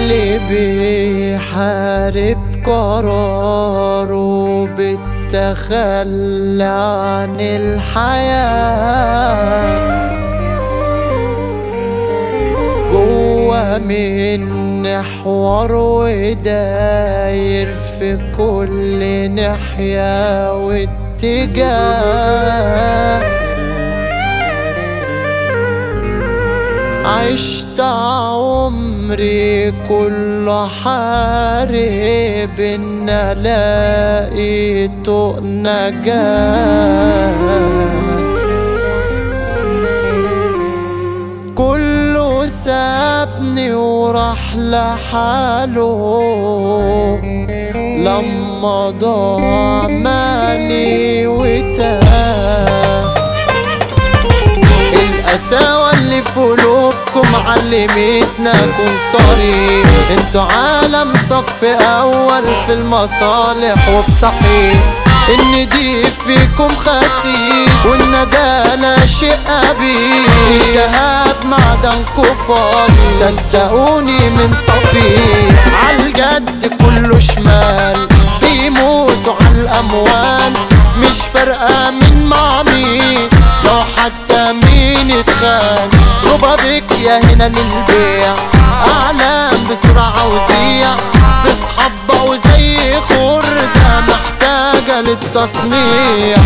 اللي بيحارب قراره بالتخلى عن الحياة جوا من حوار وداير في كل ناحية واتجاه عشت عمري كله حارب ان الاقي طوق نجاة كله سابني وراح لحاله لما ضاع مالي وتاه القساوة اللي في قلوبكم علمتنا كن صريح انتوا عالم صف اول في المصالح وبصحيح النديف فيكم خسيس والندالة شيء قبيح اجتهاد معدنكوا فاضي صدقوني من صفيح عالجد كله شمال بيموتوا عالاموال مش فارقة مين مع مين لو حتى مين اتخان ربا بك يا هنا للبيع اعلام بسرعة وزيع في صحبة وزي خردة محتاجة للتصنيع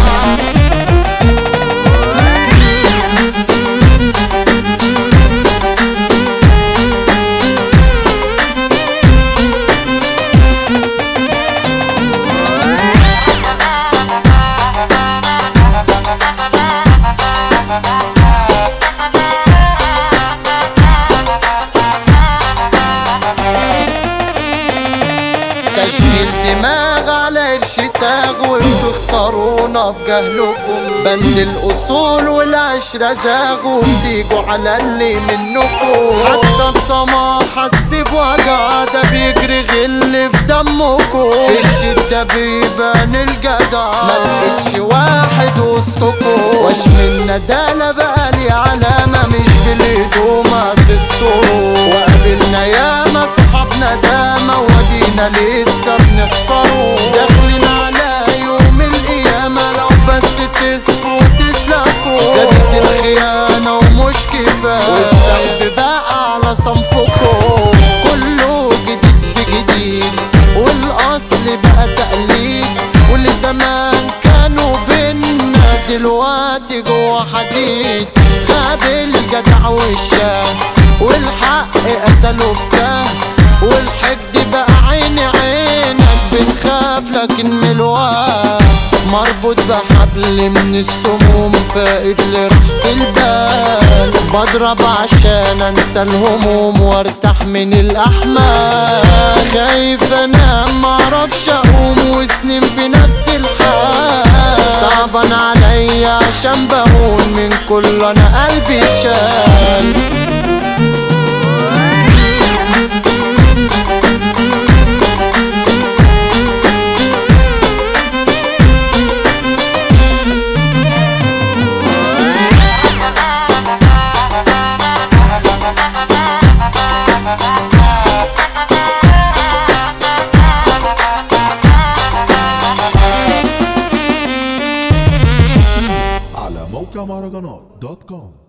تشغيل دماغ على قرش ساغ وبتخسرونا بجهلكم بند الاصول والعشرة زاغوا بتيجوا على اللي منكم حتى الطمع حس بوجع ده بيجري غل في دمكم في الشدة بيبان الجدع ملقتش واحد وسطكم واش من ندالة بقى لي علامة مش بالهدوم هتستروا وقابلنا ياما صحابنا داما ودينا لسه بنخسروا داخلين على يوم القيامة لو بس تصفوا وتسلكوا زادت الخيانة ومش كفاية والذنب بقى على صنفكم كله جديد في جديد والأصل بقى تقليد واللي زمان كانوا بينا دلوقتي جوا حديد قابل جدع والشام والحق قتلوا بسهم والحقد بقى عيني عينك بنخاف لكن من الوقت مربوط بحبل من السموم فائد لراحة البال بضرب عشان انسى الهموم وارتاح من الاحمال خايف انام معرفش اقوم وسنين في نفس الحال صعبان عليا عشان بهون من كل انا قلبي شال على موقع مهرجانات دوت كوم